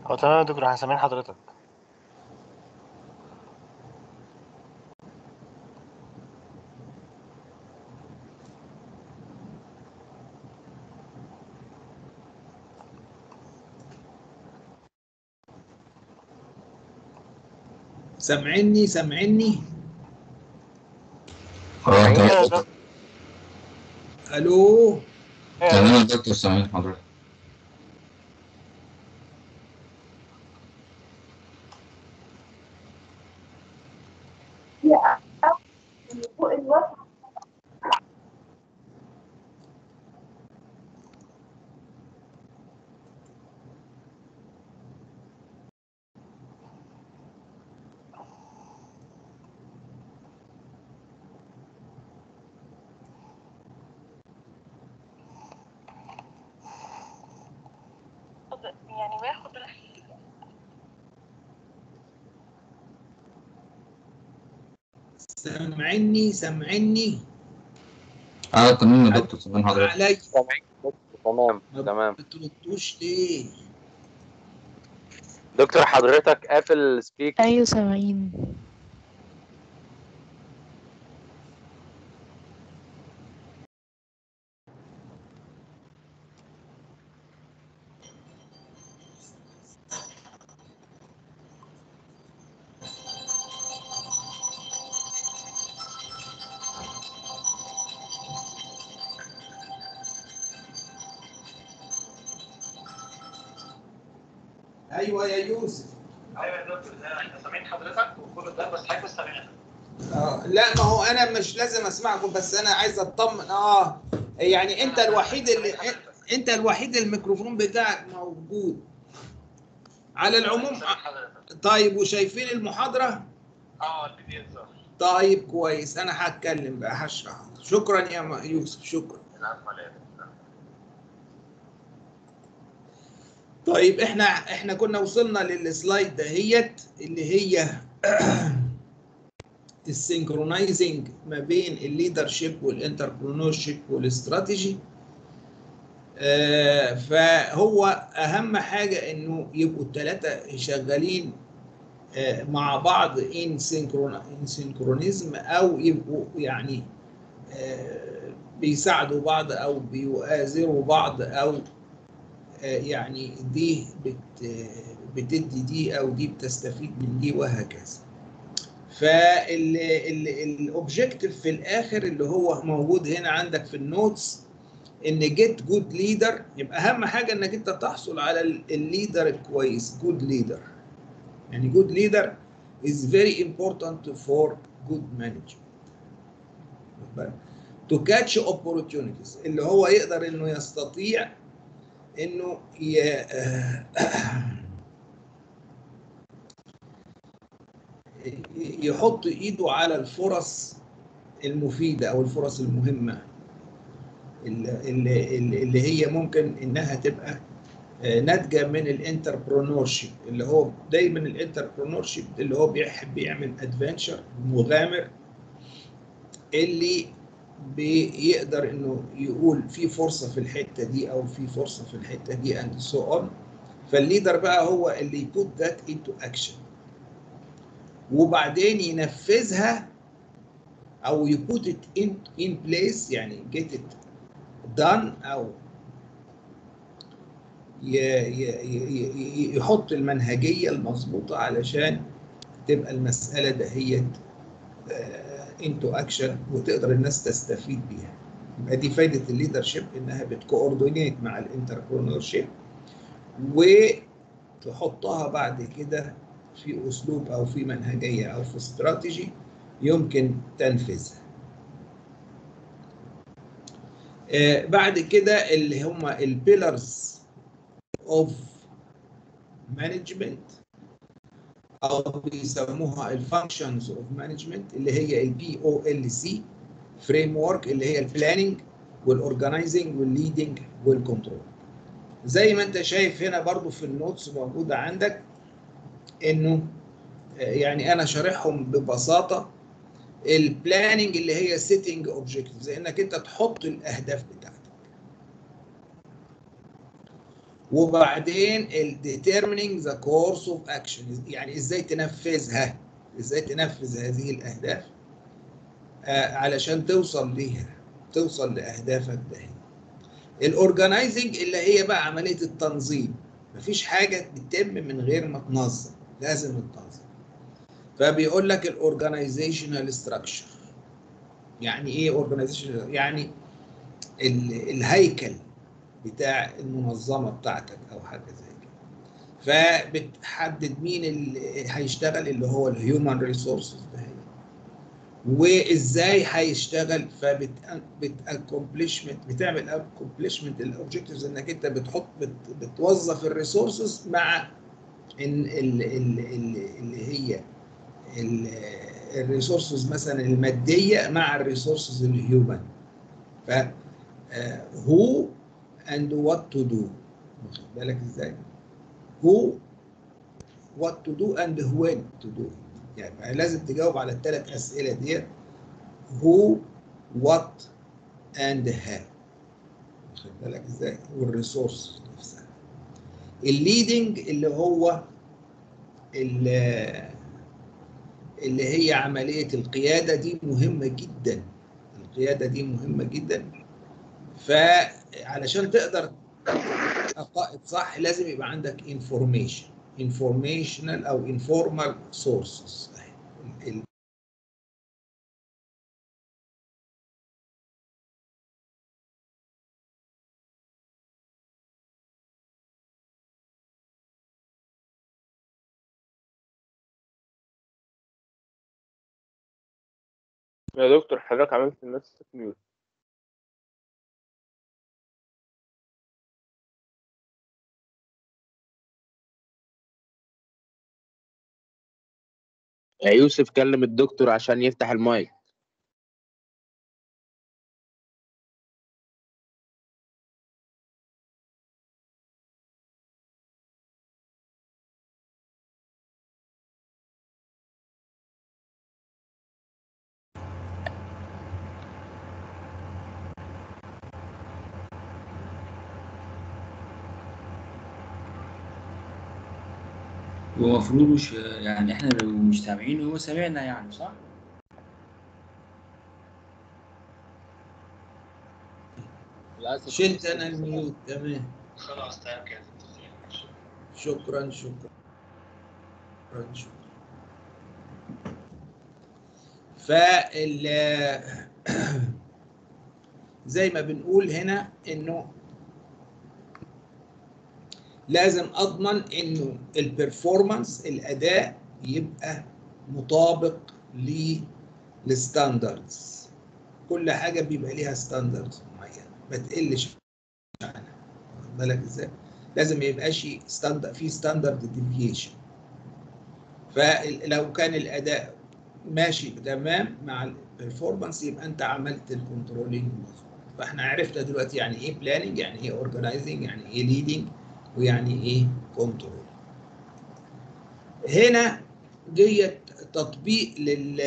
هو تمام يا دكتور احنا سامعين حضرتك سامعني سامعني اه ايه تمام يا يا دكتور دكتور الو ايه يا تمام دكتور يا دكتور سامعين حضرتك يعني باخد سامعني سامعني اه تمام يا دكتور سامعين حضرتك علي سامعين تمام ما تمام بتردوش ليه دكتور حضرتك قافل سبيك ايوه سامعين ايوه يا يوسف ايوه يا دكتور احنا سامعين حضرتك وكل ده بس حضرتك مش سامعنا اه لا ما هو انا مش لازم اسمعكم بس انا عايز اطمن اه يعني انت الوحيد اللي انت الوحيد الميكروفون بتاعك موجود على العموم سامعين حضرتك طيب وشايفين المحاضرة اه البي دي اف ظهر طيب كويس انا هتكلم بقى هشرح شكرا يا م- يوسف شكرا العفو عليك طيب احنا احنا كنا وصلنا للسلايد دهيت اللي هي السينكرونايزنج ما بين الليدرشيب والانتربرونور شيب والاستراتيجي آه، فهو اهم حاجه انه يبقوا الثلاثه شغالين آه، مع بعض ان سينكرونيزم او يبقوا يعني آه، بيساعدوا بعض او بيؤازروا بعض او آه، يعني دي بت بتدي دي او دي بتستفيد من دي وهكذا فالاوبجيكتيف في الاخر اللي هو موجود هنا عندك في النوتس ان جيت جود ليدر يبقى اهم حاجه انك انت تحصل على الليدر الكويس جود ليدر يعني جود ليدر is very important for good management to catch opportunities اللي هو يقدر انه يستطيع انه ي... يحط ايده على الفرص المفيده او الفرص المهمه اللي, اللي, اللي هي ممكن انها تبقى ناتجه من الانتربرونور شيب اللي هو دايما الانتربرونور شيب اللي هو بيحب يعمل ادفنتشر مغامر اللي بيقدر انه يقول في فرصه في الحته دي او في فرصه في الحته دي اند سو اون فالليدر بقى هو اللي يبوت ذات انتو اكشن وبعدين ينفذها او يبوت ات ان ان بليس يعني جيت ات دان او يحط المنهجيه المظبوطه علشان تبقى المساله دهيت انتو اكشن وتقدر الناس تستفيد بيها يبقى دي فايده الليدرشيب انها بتكوردينيت مع الانتربرونور شيب وتحطها بعد كده في اسلوب او في منهجيه او في استراتيجي يمكن تنفيذها آه بعد كده اللي هم البيلرز اوف مانجمنت او بيسموها الفانكشنز اوف مانجمنت اللي هي البي او ال سي فريم ورك اللي هي البلاننج والاورجنايزنج والليدنج والكنترول زي ما انت شايف هنا برضو في النوتس موجوده عندك انه يعني انا شارحهم ببساطه البلاننج اللي هي سيتنج اوبجكتيفز انك انت تحط الاهداف بتاعتك وبعدين ال determining the course of action يعني ازاي تنفذها ازاي تنفذ هذه الاهداف آه علشان توصل ليها توصل لاهدافك ده الاورجنايزنج اللي هي بقى عمليه التنظيم مفيش حاجه بتتم من غير ما تنظم لازم تنظم فبيقول لك الاورجنايزيشنال ستراكشر يعني ايه اورجنايزيشن يعني ال- الهيكل بتاع المنظمه بتاعتك او حاجه زي كده فبتحدد مين اللي هيشتغل اللي هو الهيومن ريسورسز ده هي. وازاي هيشتغل فبت بتاكومبليشمنت بتعمل اكومبليشمنت الاوبجكتيفز انك انت بتحط بت بتوظف الريسورسز مع ال- ال- ال- ال- اللي هي الريسورسز مثلا الماديه مع الريسورسز الهيومن ف هو اند وات تو دو واخد بالك ازاي هو وات تو دو اند وين تو دو يعني لازم تجاوب على الثلاث اسئله ديت هو وات اند هاو واخد بالك ازاي والريسورس نفسها الليدنج اللي هو ال- اللي هي عمليه القياده دي مهمه جدا القياده دي مهمه جدا فعلشان تقدر قائد صح لازم يبقى عندك انفورميشن انفورميشنال او انفورمال سورسز يا دكتور حضرتك عملت لنفسك ميوت يا يوسف كلم الدكتور عشان يفتح المايك هو المفروض مش يعني احنا لو مش سامعينه هو سامعنا يعني صح؟ للاسف شلت انا الميوت تمام خلاص تمام كده شكرا شكرا شكرا شكرا فال زي ما بنقول هنا انه لازم اضمن انه البرفورمانس الاداء يبقى مطابق للستاندردز كل حاجه بيبقى ليها ستاندردز معينه ما تقلش عنها واخد بالك ازاي لازم ما يبقاش ستاندرد في ستاندرد ديفيشن فلو كان الاداء ماشي تمام مع البرفورمانس يبقى انت عملت الكنترولينج مظبوط فاحنا عرفنا دلوقتي يعني ايه بلاننج يعني ايه اورجنايزنج يعني ايه ليدنج ويعني ايه كنترول هنا ديت تطبيق لل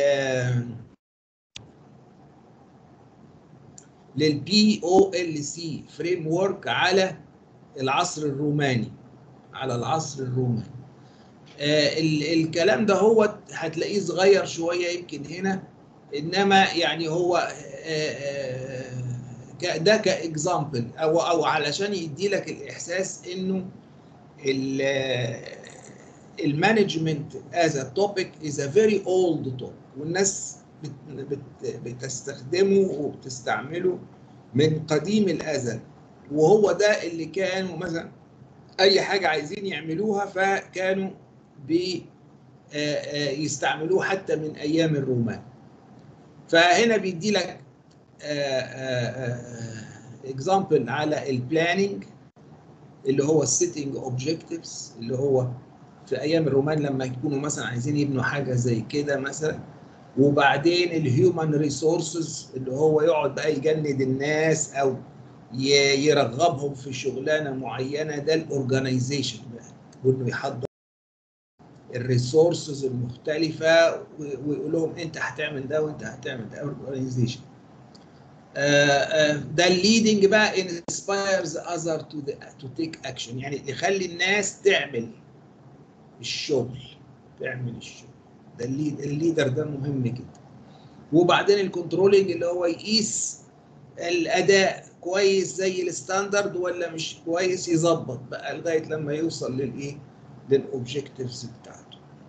للبي او ال سي فريم ورك على العصر الروماني على العصر الروماني آه ال- الكلام ده هو هتلاقيه صغير شويه يمكن هنا انما يعني هو آه آه ك- ده كاكزامبل او او علشان يدي لك الاحساس انه المانجمنت از ا توبيك از ا فيري اولد توبيك والناس بت بت بتستخدمه وبتستعمله من قديم الازل وهو ده اللي كانوا مثلا اي حاجه عايزين يعملوها فكانوا بي آه، آه، يستعملوه حتى من ايام الرومان فهنا بيدي لك اكزامبل على البلاننج اللي هو السيتنج اوبجكتيفز اللي هو في ايام الرومان لما يكونوا مثلا عايزين يبنوا حاجه زي كده مثلا وبعدين الهيومن ريسورسز اللي هو يقعد بقى يجند الناس او ي- يرغبهم في شغلانه معينه ده الاورجنايزيشن بقى وانه يحضر الريسورسز المختلفه و- ويقول لهم انت هتعمل ده وانت هتعمل ده اورجنايزيشن ده الليدنج بقى انسبايرز اذر تو تو تيك اكشن يعني يخلي الناس تعمل الشغل تعمل الشغل ده الليد الليدر ده مهم جدا وبعدين الكنترولنج اللي هو يقيس الاداء كويس زي الستاندرد ولا مش كويس يظبط بقى لغايه لما يوصل للايه للاوبجكتيفز بتاعته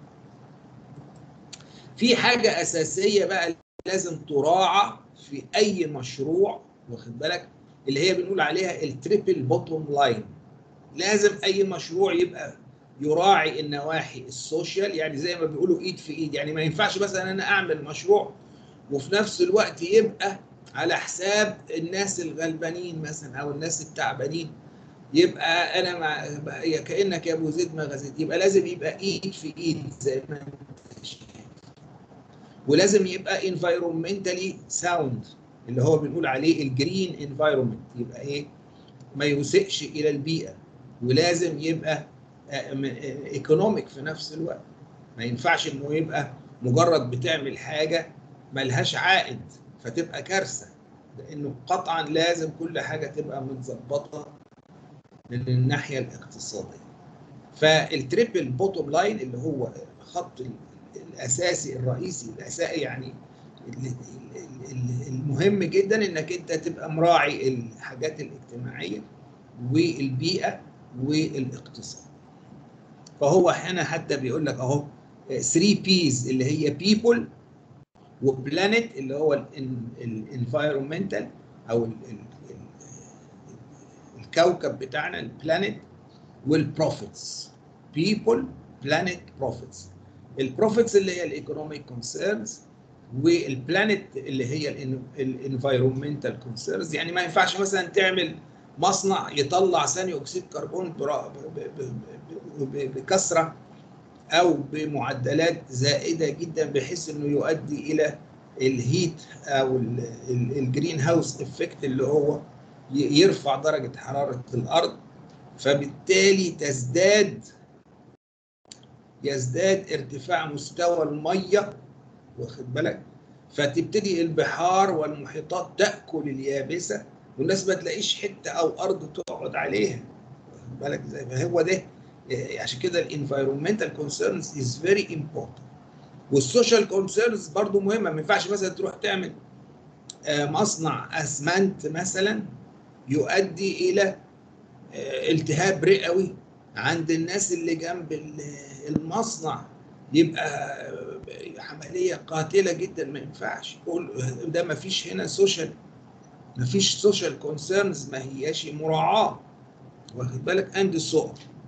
في حاجه اساسيه بقى لازم تراعى في اي مشروع واخد بالك اللي هي بنقول عليها التريبل بوتوم لاين لازم اي مشروع يبقى يراعي النواحي السوشيال يعني زي ما بيقولوا ايد في ايد يعني ما ينفعش مثلا انا اعمل مشروع وفي نفس الوقت يبقى على حساب الناس الغلبانين مثلا او الناس التعبانين يبقى انا مع كانك يا ابو زيد ما غزيت يبقى لازم يبقى ايد في ايد زي ما انت شايف ولازم يبقى انفايرومنتالي ساوند اللي هو بنقول عليه الجرين انفايرومنت يبقى ايه ما يسئش الى البيئه ولازم يبقى ايكونوميك في نفس الوقت ما ينفعش انه يبقى مجرد بتعمل حاجه ملهاش عائد فتبقى كارثه لانه قطعا لازم كل حاجه تبقى متظبطه من الناحيه الاقتصاديه فالتريبل بوتوم لاين اللي هو خط الاساسي الرئيسي الاساسي يعني المهم جدا انك انت تبقى مراعي الحاجات الاجتماعيه والبيئه والاقتصاد فهو هنا حتى بيقول لك اهو 3 بيز اللي هي بيبل وبلانيت اللي هو الانفايرمنتال او ال ال الكوكب بتاعنا البلانيت والبروفيتس بيبل بلانيت بروفيتس البروفيتس اللي هي الايكونوميك كونسيرنز والبلانيت اللي هي الانفايرمنتال كونسيرنز يعني ما ينفعش مثلا تعمل مصنع يطلع ثاني اكسيد كربون بكثره او بمعدلات زائده جدا بحيث انه يؤدي الى الهيت او الجرين هاوس افكت اللي هو يرفع درجه حراره الارض فبالتالي تزداد يزداد ارتفاع مستوى الميه واخد بالك فتبتدي البحار والمحيطات تاكل اليابسه والناس ما تلاقيش حته او ارض تقعد عليها واخد بالك زي ما هو ده عشان كده الانفايرمنتال كونسيرنز از فيري امبورتنت والسوشيال كونسيرنز برضو مهمه ما ينفعش مثلا تروح تعمل مصنع اسمنت مثلا يؤدي الى التهاب رئوي عند الناس اللي جنب المصنع يبقى عمليه قاتله جدا ما ينفعش ده ما فيش هنا سوشيال ما فيش سوشيال كونسيرنز ما هياش مراعاه واخد بالك اند سو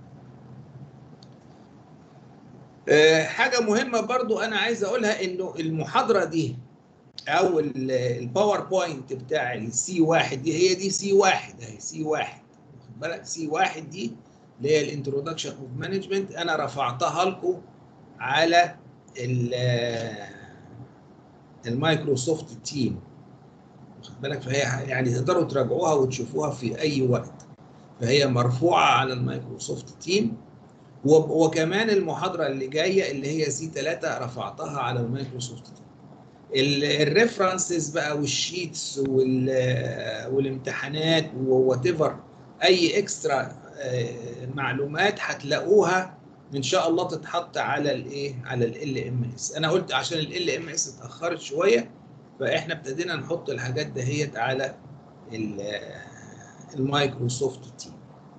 حاجه مهمه برضو انا عايز اقولها انه المحاضره دي او الباوربوينت بتاع السي واحد دي هي دي سي واحد اهي سي واحد واخد بالك سي واحد دي اللي هي الانترودكشن اوف مانجمنت انا رفعتها لكم على المايكروسوفت تيم واخد بالك فهي يعني تقدروا تراجعوها وتشوفوها في اي وقت فهي مرفوعه على المايكروسوفت تيم وكمان المحاضره اللي جايه اللي هي سي 3 رفعتها على المايكروسوفت تيم الريفرنسز بقى والشيتس والامتحانات ووات ايفر اي اكسترا معلومات هتلاقوها ان شاء الله تتحط على الايه على ال ام اس انا قلت عشان ال ام اس اتاخرت شويه فاحنا ابتدينا نحط الحاجات دهيت على المايكروسوفت تيم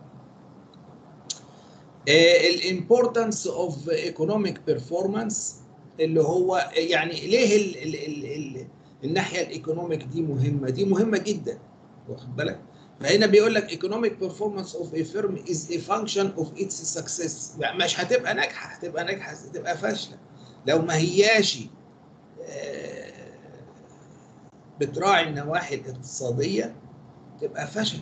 الامبورتنس اوف ايكونوميك بيرفورمانس اللي هو يعني ليه ال ال ال ال الناحيه الايكونوميك دي مهمه دي مهمه جدا واخد بالك فهنا بيقول لك economic performance of a firm is a function of its success يعني مش هتبقى ناجحه هتبقى ناجحه هتبقى فاشله لو ما هياش بتراعي النواحي الاقتصاديه تبقى فشلت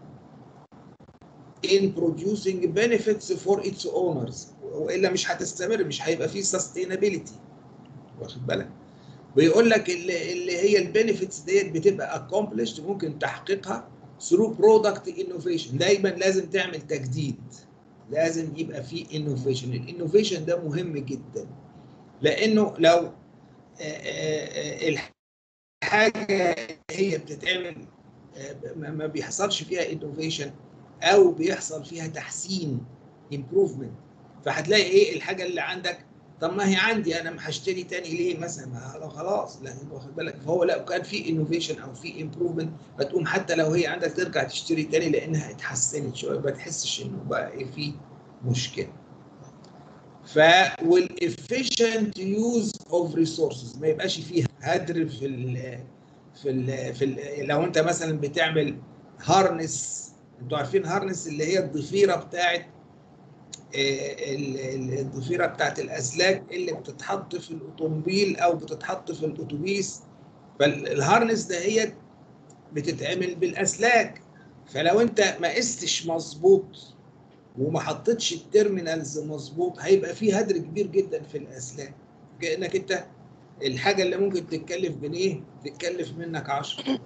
in producing benefits for its owners والا مش هتستمر مش هيبقى فيه sustainability واخد بالك بيقول لك اللي, اللي هي البنفيتس ديت بتبقى accomplished ممكن تحقيقها through product innovation دايما لازم تعمل تجديد لازم يبقى في innovation الانوفيشن ده مهم جدا لانه لو الحاجه حاجه هي بتتعمل آه، ما ما بيحصلش فيها انوفيشن او بيحصل فيها تحسين امبروفمنت فهتلاقي ايه الحاجه اللي عندك طب ما هي عندي انا ما هشتري تاني ليه مثلا ما لو خلاص لا واخد بالك فهو لا كان في انوفيشن او في امبروفمنت فتقوم حتى لو هي عندك ترجع تشتري تاني لانها اتحسنت شويه ما تحسش انه بقى ايه في مشكله ف والافيشنت يوز اوف ريسورسز ما يبقاش فيها هدر في ال في ال في ال لو انت مثلا بتعمل هارنس انتوا عارفين هارنس اللي هي الضفيره بتاعت آه، ال- ال- الضفيره بتاعت الاسلاك اللي بتتحط في الاوتوموبيل او بتتحط في الاتوبيس فالهارنس ده هي بتتعمل بالاسلاك فلو انت ما قستش مظبوط وما حطيتش التيرمينالز مظبوط هيبقى في هدر كبير جدا في الاسلاك كانك انت الحاجه اللي ممكن تتكلف جنيه تتكلف منك 10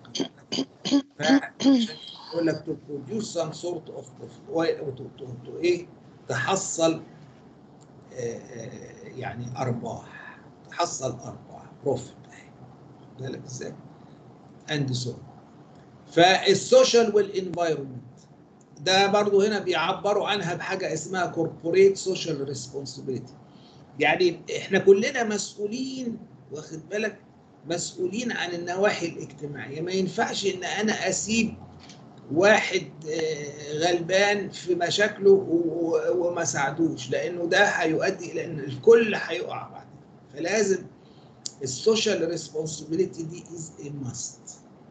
يقول لك to produce some sort of profit و- to, to, to ايه تحصل آه، آه، يعني ارباح تحصل ارباح بروفيت بالك ازاي؟ اند سو فالسوشيال والانفايرمنت ده برضو هنا بيعبروا عنها بحاجه اسمها كوربوريت سوشيال ريسبونسبيلتي يعني احنا كلنا مسؤولين واخد بالك مسؤولين عن النواحي الاجتماعيه ما ينفعش ان انا اسيب واحد آه، غلبان في مشاكله و- و- وما ساعدوش لانه ده هيؤدي الى ان الكل هيقع بعدين فلازم السوشيال ريسبونسبيلتي دي از ا ماست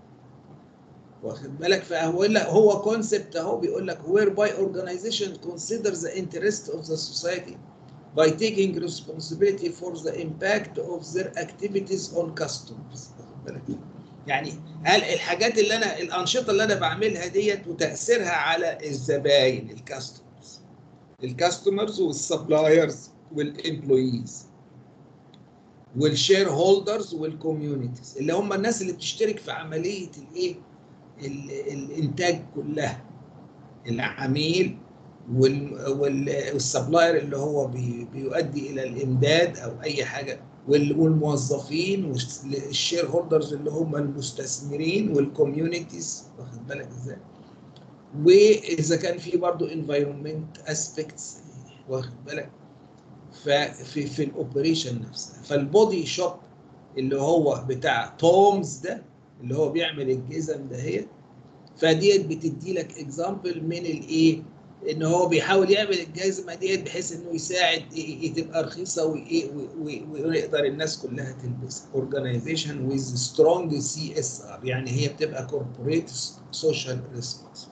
واخد بالك فهو لا هو كونسبت اهو بيقول لك whereby organization consider the interest of the society by taking responsibility for the impact of their activities on customers واخد بالك يعني هل الحاجات اللي انا الانشطه اللي انا بعملها ديت وتاثيرها على الزباين الكاستمرز الكاستمرز والسبلايرز والامبلويز والشير هولدرز والكوميونيتيز اللي هم الناس اللي بتشترك في عمليه الايه ال- الانتاج كلها العميل وال- وال- والسبلاير اللي هو بي- بيؤدي الى الامداد او اي حاجه وال- والموظفين والشير هولدرز اللي هم المستثمرين والكوميونيتيز واخد بالك ازاي واذا كان في برضو انفايرمنت اسبيكتس واخد بالك ففي في الاوبريشن نفسها فالبودي شوب اللي هو بتاع تومز ده اللي هو بيعمل الجزم دهيت فديت بتدي لك اكزامبل من الايه ان هو بيحاول يعمل الجزمه ديت بحيث انه يساعد إيه- إيه تبقى رخيصه وايه و- و- ويقدر الناس كلها تلبسها اورجانيزيشن ويز سترونج سي اس ار يعني هي بتبقى كوربوريت سوشيال ريسبونس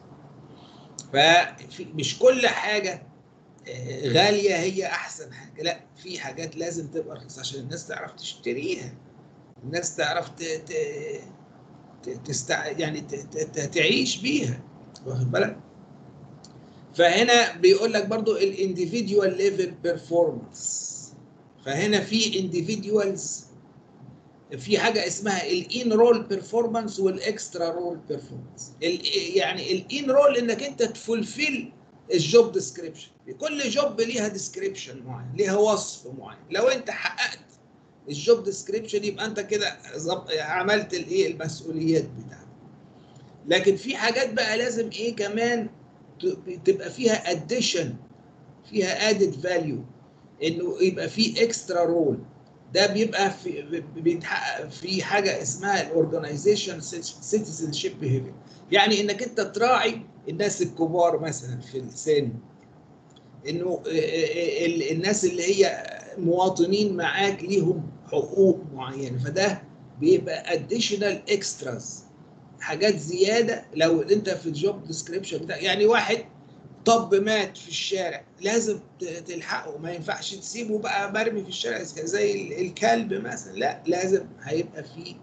فمش كل حاجه آه، غاليه هي احسن حاجه لا في حاجات لازم تبقى رخيصه عشان الناس تعرف تشتريها الناس تعرف ت... ت... ت- تستع... يعني ت... ت... ت- تعيش بيها واخد بالك فهنا بيقول لك برضو الانديفيديوال ليفل بيرفورمانس فهنا في انديفيديوالز في حاجه اسمها الان رول بيرفورمانس والاكسترا رول بيرفورمانس يعني الان رول انك انت تفولفيل الجوب ديسكريبشن كل جوب ليها ديسكريبشن معين ليها وصف معين لو انت حققت الجوب ديسكريبشن يبقى انت كده ظب- عملت الايه المسؤوليات بتاعتك لكن في حاجات بقى لازم ايه كمان ت- تبقى فيها اديشن فيها ادد فاليو انه يبقى في اكسترا رول ده بيبقى في بيتحقق في حاجه اسمها الاورجنايزيشن سيتيزن شيب بيهيفير يعني انك انت تراعي الناس الكبار مثلا في السن انه ال- ال- الناس اللي هي مواطنين معاك ليهم حقوق معينه فده بيبقى اديشنال اكستراز حاجات زياده لو انت في الجوب ديسكريبشن بتاع يعني واحد طب مات في الشارع لازم ت- تلحقه ما ينفعش تسيبه بقى مرمي في الشارع زي ال- الكلب مثلا لا لازم هيبقى في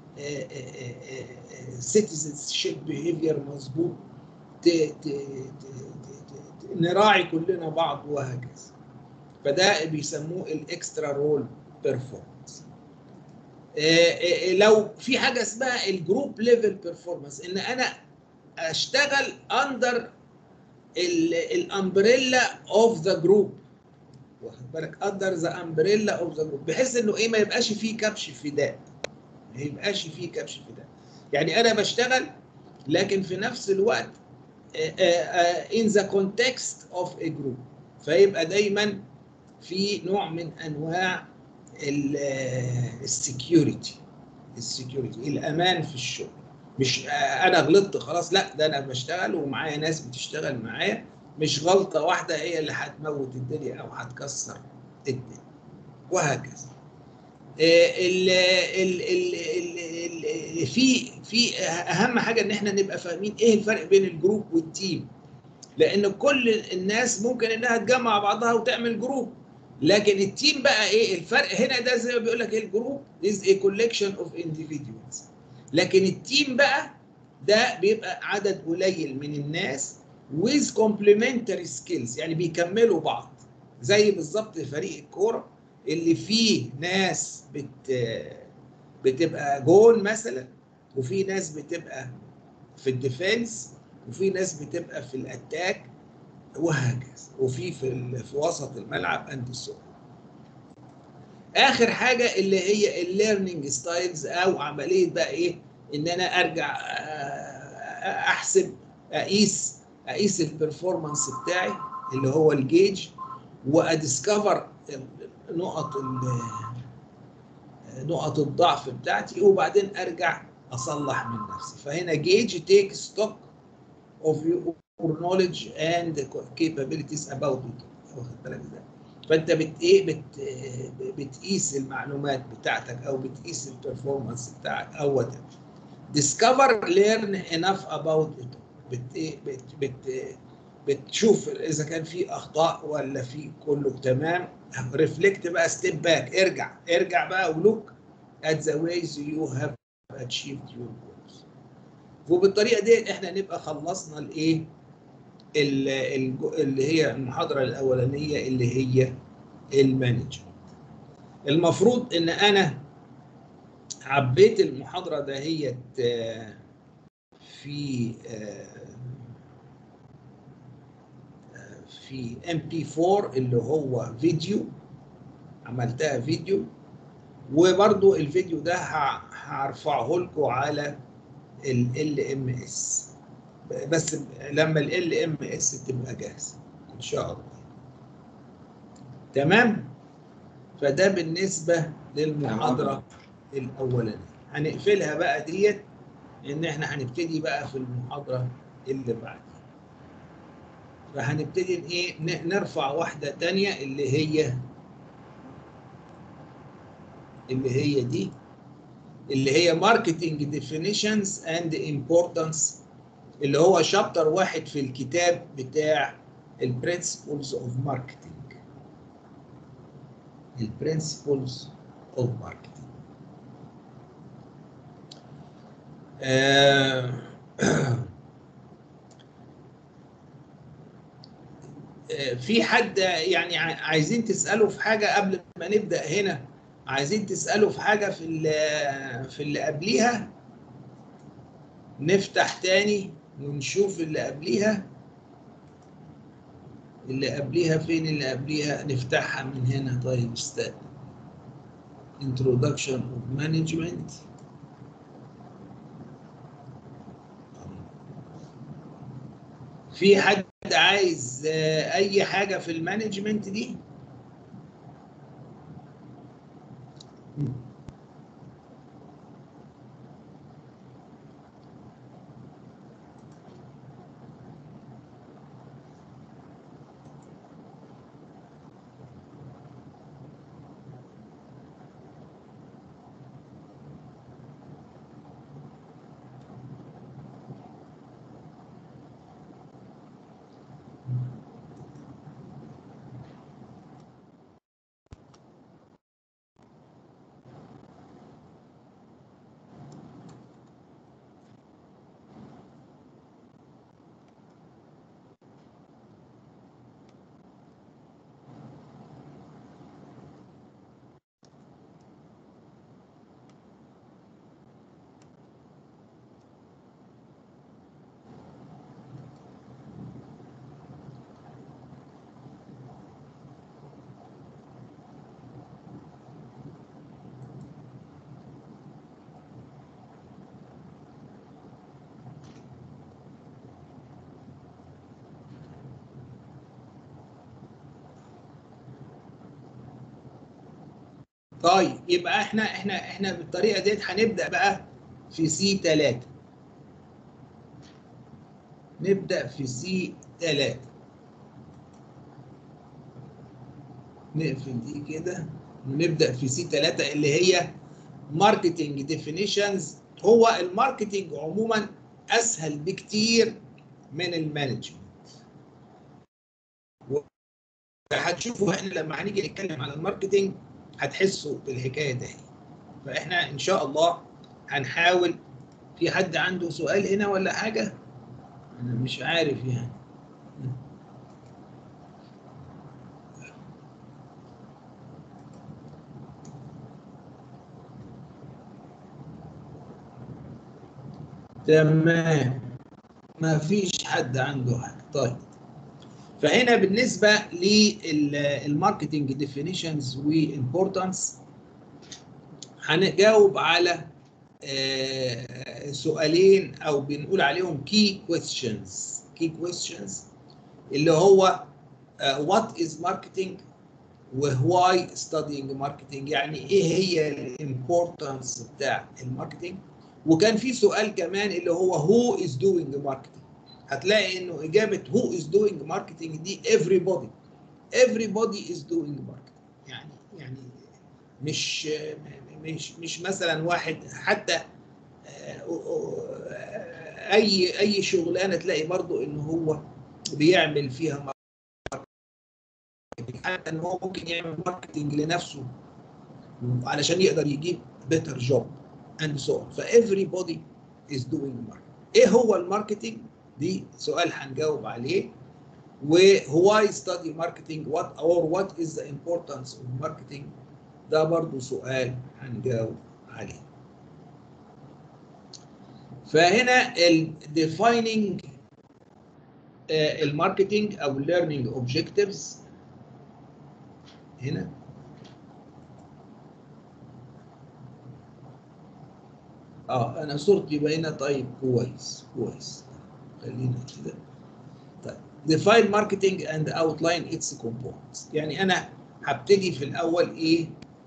سيتيزن شيب بيهيفير مظبوط ت- ت- ت- ت- ت- نراعي كلنا بعض وهكذا فده بيسموه الاكسترا رول بيرفورمانس لو في حاجه اسمها الجروب ليفل بيرفورمانس ان انا اشتغل اندر الامبريلا اوف ذا جروب واخد بالك اندر ذا امبريلا اوف ذا جروب بحيث انه ايه ما يبقاش فيه كبش فداء ما يبقاش فيه كبش في ده يعني انا بشتغل لكن في نفس الوقت in the context of a group فيبقى دايما في نوع من انواع السكيورتي السكيورتي الامان في الشغل مش انا غلطت خلاص لا ده انا بشتغل ومعايا ناس بتشتغل معايا مش غلطه واحده هي اللي هتموت الدنيا او هتكسر الدنيا وهكذا ال ال ال ال في في اهم حاجه ان احنا نبقى فاهمين ايه الفرق بين الجروب والتيم لان كل الناس ممكن انها تجمع بعضها وتعمل جروب لكن التيم بقى ايه الفرق هنا ده زي ما بيقول لك ايه الجروب is a collection of individuals لكن التيم بقى ده بيبقى عدد قليل من الناس with complementary skills يعني بيكملوا بعض زي بالظبط فريق الكوره اللي فيه ناس بت بتبقى جون مثلا وفي ناس بتبقى في الديفense وفي ناس بتبقى في الاتاك وهكذا وفي في, في وسط الملعب اند سو اخر حاجه اللي هي الليرنينج ستايلز او عمليه بقى ايه ان انا ارجع احسب اقيس اقيس البرفورمانس بتاعي اللي هو الجيج واديسكفر نقط نقط الضعف بتاعتي وبعدين ارجع اصلح من نفسي فهنا جيج تيك ستوك of your knowledge and capabilities about it واخد بالك ازاي فانت بت ايه بت بتقيس المعلومات بتاعتك او بتقيس البرفورمانس بتاعك او وات discover learn enough about it بت ايه بت بت بتشوف اذا كان في اخطاء ولا في كله تمام ريفلكت بقى ستيب باك ارجع ارجع بقى ولوك at the ways you have achieved your goals وبالطريقه دي احنا نبقى خلصنا الايه اللي هي المحاضره الاولانيه اللي هي المانجمنت المفروض ان انا عبيت المحاضره دهيت في في ام بي 4 اللي هو فيديو عملتها فيديو وبرضو الفيديو ده هرفعه لكم على ال ام اس بس لما ال ام اس تبقى جاهزه ان شاء الله تمام فده بالنسبه للمحاضره الاولانيه هنقفلها بقى ديت ان احنا هنبتدي بقى في المحاضره اللي بعدها فهنبتدي ايه نرفع واحده تانية اللي هي اللي هي دي اللي هي ماركتنج ديفينيشنز اند امبورتانس اللي هو شابتر واحد في الكتاب بتاع البرنسبلز اوف ماركتنج البرنسبلز اوف ماركتنج في حد يعني عايزين تسأله في حاجة قبل ما نبدأ هنا عايزين تسأله في حاجة في اللي في اللي قبليها نفتح تاني ونشوف اللي قبليها اللي قبليها فين اللي قبليها نفتحها من هنا طيب استنى introduction of management في حد عايز اي حاجه في المانجمنت دي طيب يبقى احنا احنا احنا بالطريقه ديت هنبدا بقى في سي 3 نبدا في سي 3 نقفل دي كده ونبدا في سي 3 اللي هي ماركتنج ديفينيشنز هو الماركتنج عموما اسهل بكتير من المانجمنت هتشوفوا احنا لما هنيجي نتكلم على الماركتنج هتحسوا بالحكايه دي فاحنا ان شاء الله هنحاول في حد عنده سؤال هنا ولا حاجه انا مش عارف يعني تمام ما فيش حد عنده حاجه طيب فهنا بالنسبه للماركتنج ديفينيشنز وامبورتانس هنجاوب على آه، سؤالين او بنقول عليهم كي كويستشنز كي كويستشنز اللي هو وات از ماركتنج وواي ستادينج ماركتنج يعني ايه هي الامبورتانس بتاع الماركتنج وكان في سؤال كمان اللي هو هو از دوينج ماركتنج هتلاقي انه اجابه هو از دوينج ماركتنج دي everybody everybody is doing marketing يعني يعني مش مش مش مثلا واحد حتى اي اي شغلانه تلاقي برضو ان هو بيعمل فيها ماركتنج حتى ان هو ممكن يعمل ماركتنج لنفسه علشان يقدر يجيب better job and so on ف everybody is doing marketing ايه هو الماركتنج دي سؤال هنجاوب عليه وهواي study marketing what or what is the importance of marketing ده برضو سؤال هنجاوب عليه فهنا ال defining الماركتنج او learning objectives هنا اه انا صورتي باينه طيب كويس كويس خلينا كده طيب define marketing and outline its components يعني انا هبتدي في الاول ايه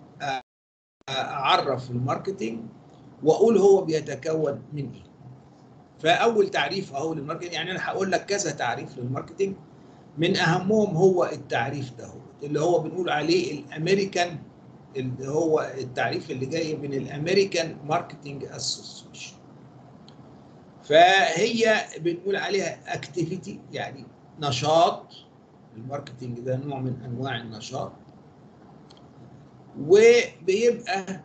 اعرف الماركتنج واقول هو بيتكون من ايه فاول تعريف اهو للماركتنج يعني انا هقول لك كذا تعريف للماركتنج من اهمهم هو التعريف ده هو اللي هو بنقول عليه الامريكان اللي هو التعريف اللي جاي من الامريكان ماركتنج اسوسيشن فهي بنقول عليها اكتيفيتي يعني نشاط الماركتنج ده نوع من انواع النشاط وبيبقى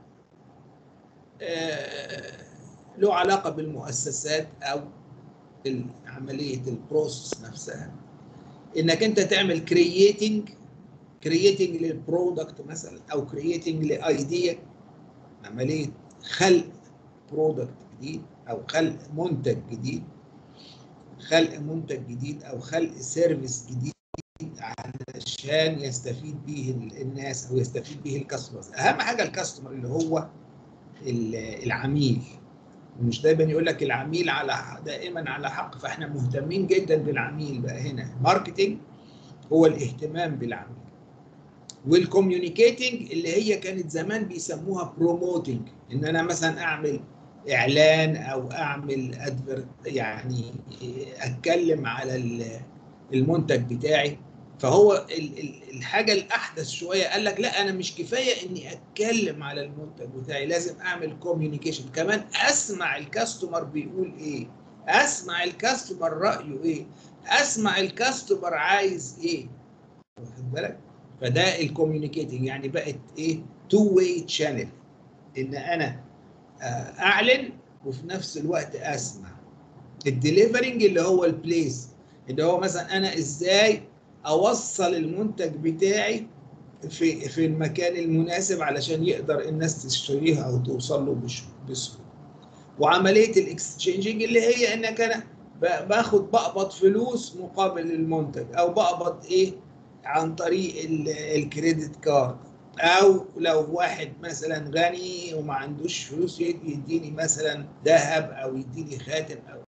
آه له علاقة بالمؤسسات أو عملية البروسس نفسها إنك أنت تعمل كرييتنج كرييتنج للبرودكت مثلا أو كرييتنج لأيديا عملية خلق برودكت جديد أو خلق منتج جديد خلق منتج جديد أو خلق سيرفيس جديد علشان يستفيد به الناس او يستفيد به الكاستمرز اهم حاجه الكاستمر اللي هو العميل ومش دايما يقول لك العميل على دائما على حق فاحنا مهتمين جدا بالعميل بقى هنا ماركتنج هو الاهتمام بالعميل والكوميونيكيتنج اللي هي كانت زمان بيسموها بروموتنج ان انا مثلا اعمل اعلان او اعمل ادفر يعني اتكلم على المنتج بتاعي فهو الحاجه الاحدث شويه قال لك لا انا مش كفايه اني اتكلم على المنتج بتاعي لازم اعمل كوميونيكيشن كمان اسمع الكاستمر بيقول ايه اسمع الكاستمر رايه ايه اسمع الكاستمر عايز ايه واخد بالك فده الكوميونيكيتنج يعني بقت ايه تو واي تشانل ان انا اعلن وفي نفس الوقت اسمع الدليفرنج اللي هو البليس اللي هو مثلا انا ازاي اوصل المنتج بتاعي في في المكان المناسب علشان يقدر الناس تشتريها او توصل له بسهوله وعمليه الاكستشينجنج اللي هي انك انا باخد بقبض فلوس مقابل المنتج او بقبض ايه عن طريق الكريدت كارد او لو واحد مثلا غني وما عندوش فلوس يديني مثلا ذهب او يديني خاتم او